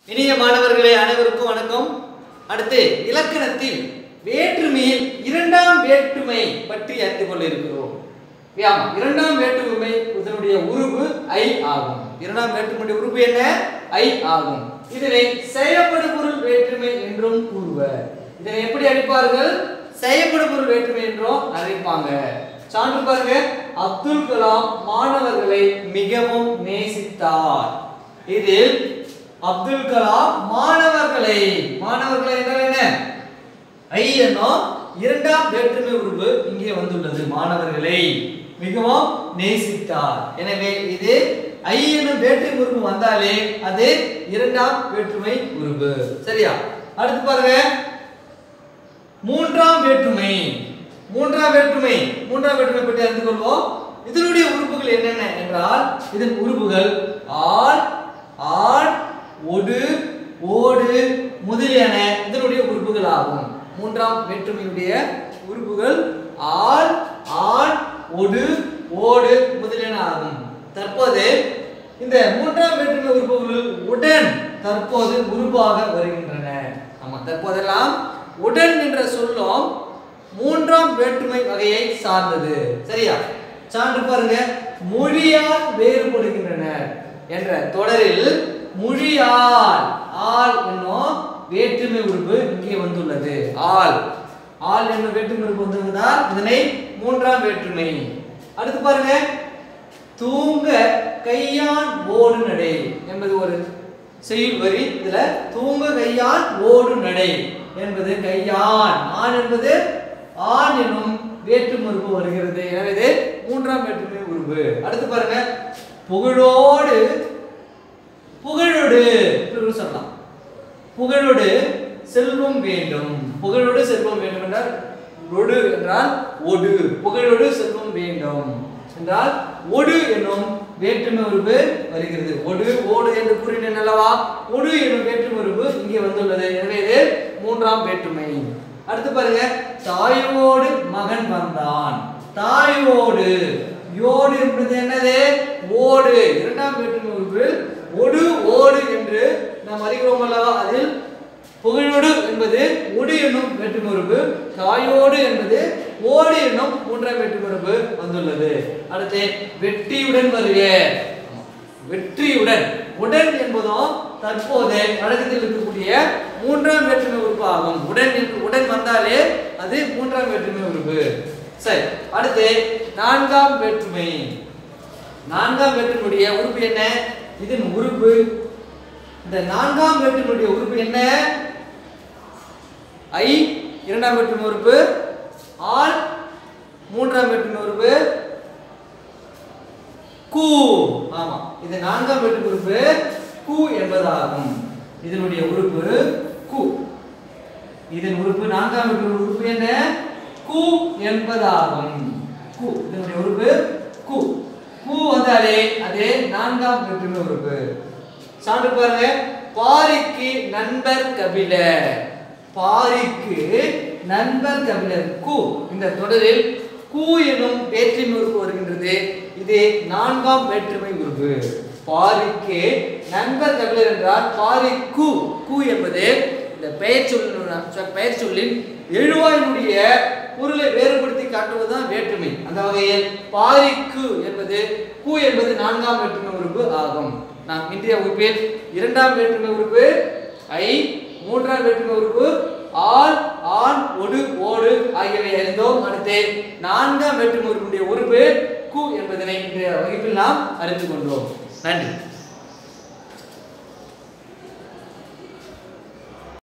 இனிய மாணவர்களே அனைவருக்கும் வணக்கம் அடுத்து இலக்கணத்தில் வேற்றுமையில் இரண்டாம் வேற்றுமை பற்றி அறிந்து கொள்ள இருக்கிறோம் ஆமா இரண்டாம் வேற்றுமை இதனுடைய உருவு ஐ ஆகும் இரண்டாம் வேற்றுமையுடைய உருவு என்ன ஐ ஆகும் இதனை செயல்படு பொருள் வேற்றுமை என்றும் கூறுவர் இதனை எப்படி அழைப்பார்கள் செயல்படு பொருள் வேற்றுமை என்றும் அழைப்பாங்க சான்று பாருங்க அப்துல் கலாம் மாணவர்களை மிகவும் நேசித்தார் இதில் அப்துல் கலாம் மாணவர்களை மாணவர்களை என்றால் என்ன ஐ என்னும் இரண்டாம் வேற்றுமை உருவு இங்கே வந்துள்ளது மாணவர்களை மிகவும் நேசித்தார் எனவே இது ஐ என்னும் வேற்றுமை உருவு வந்தாலே அது இரண்டாம் வேற்றுமை உருவு சரியா அடுத்து பாருங்க மூன்றாம் வேற்றுமை மூன்றாம் வேற்றுமை மூன்றாம் வேற்றுமை பற்றி அறிந்து கொள்வோம் இதனுடைய உறுப்புகள் என்னென்ன என்றால் இதன் உறுப்புகள் ஆள் ஆண் ஒடு ஓடு முதலியன இதனுடைய உறுப்புகள் ஆகும் மூன்றாம் வேற்றுமையுடைய உறுப்புகள் ஆள் ஆண் ஒடு ஓடு முதலியன ஆகும் தற்போது இந்த மூன்றாம் வேற்றுமை உறுப்புகள் உடன் தற்போது உருவாக வருகின்றன ஆமா தற்போதெல்லாம் உடன் என்ற சொல்லும் மூன்றாம் வேற்றுமை வகையை சார்ந்தது சரியா சான்று பாருங்க மொழியால் வேறுபடுகின்றனர் என்ற தொடரில் மொழியால் ஆள் என்னும் வேற்றுமை உறுப்பு இங்கே வந்துள்ளது ஆள் ஆள் என்னும் வேற்றுமை உறுப்பு வந்திருந்தால் இதனை மூன்றாம் வேற்றுமை அடுத்து பாருங்க தூங்க கையான் ஓடு நடை என்பது ஒரு செய்யுள் வரி இதுல தூங்க கையான் ஓடு நடை என்பது கையான் ஆண் என்பது ஆண் எனும் வேற்றுமை உறுப்பு வருகிறது எனவே இது மூன்றாம் வேற்றுமை உறுப்பு அடுத்து பாருங்க புகழோடு புகழோடு இப்படி சொல்லலாம் புகழோடு செல்வம் வேண்டும் புகழோடு செல்வம் வேண்டும் என்றால் ஒடு என்றால் ஒடு புகழோடு செல்வம் வேண்டும் என்றால் ஒடு என்னும் வேற்றுமை உருவு வருகிறது ஒடு ஓடு என்று கூறினேன் அல்லவா ஒடு என்னும் வேற்றுமை உருவு இங்கே வந்துள்ளது எனவே இது மூன்றாம் வேற்றுமை அடுத்து பாருங்க தாயோடு மகன் வந்தான் தாயோடு யோடு என்பது என்னது ஓடு இரண்டாம் வேற்றுமை உறுப்பு ஒடு ஓடு என்று நாம் அறிகிறோம் அல்லவா அதில் புகழோடு என்பது ஒடு என்னும் வேற்றுமை உறுப்பு தாயோடு என்பது ஓடு என்னும் மூன்றாம் வேற்றுமை உறுப்பு வந்துள்ளது அடுத்து வெற்றியுடன் வருக வெற்றியுடன் உடன் என்பதும் தற்போது வழக்கத்தில் இருக்கக்கூடிய மூன்றாம் வேற்றுமை உறுப்பு ஆகும் உடன் என்று உடன் வந்தாலே அது மூன்றாம் வேற்றுமை உறுப்பு சரி அடுத்து நான்காம் வேற்றுமை நான்காம் வேற்றுமையுடைய உறுப்பு என்ன இதன் உறுப்பு இந்த நான்காம் வேற்றுமையுடைய உறுப்பு என்ன ஐ இரண்டாம் வேற்றுமை உறுப்பு ஆல் மூன்றாம் வேற்றுமை உறுப்பு கு ஆமா இது நான்காம் வேற்றுமை உறுப்பு கு என்பதாகும் இதனுடைய உறுப்பு கு இதன் உறுப்பு நான்காம் வேற்றுமை உறுப்பு என்ன கு என்பதாகும் கு இதனுடைய உறுப்பு கு கு வந்தாலே அது நான்காம் வேற்றுமை உறுப்பு சான்று பாருங்க பாரிக்கு நண்பர் கபிலர் பாரிக்கு நண்பர் கபிலர் கு இந்த தொடரில் கு எனும் வேற்றுமை உறுப்பு வருகின்றது இது நான்காம் வேற்றுமை உறுப்பு பாரிக்கு நண்பர் கபிலர் என்றால் பாரி கு கு என்பது இந்த பெயர் சொல் பெயர் சொல்லின் எழுவாயினுடைய பொருளை வேறுபடுத்தி காட்டுவதுதான் வேற்றுமை அந்த வகையில் பாரிக்கு என்பது கு என்பது நான்காம் வேற்றுமை உறுப்பு ஆகும் நாம் இன்றைய வகுப்பில் இரண்டாம் வேற்றுமை உறுப்பு ஐ மூன்றாம் வேற்றுமை உறுப்பு ஆள் ஆண் ஒடு ஓடு ஆகியவை அறிந்தோம் அடுத்து நான்காம் வேற்றுமை உறுப்பினுடைய உறுப்பு கு என்பதனை இன்றைய வகுப்பில் நாம் அறிந்து கொண்டோம் நன்றி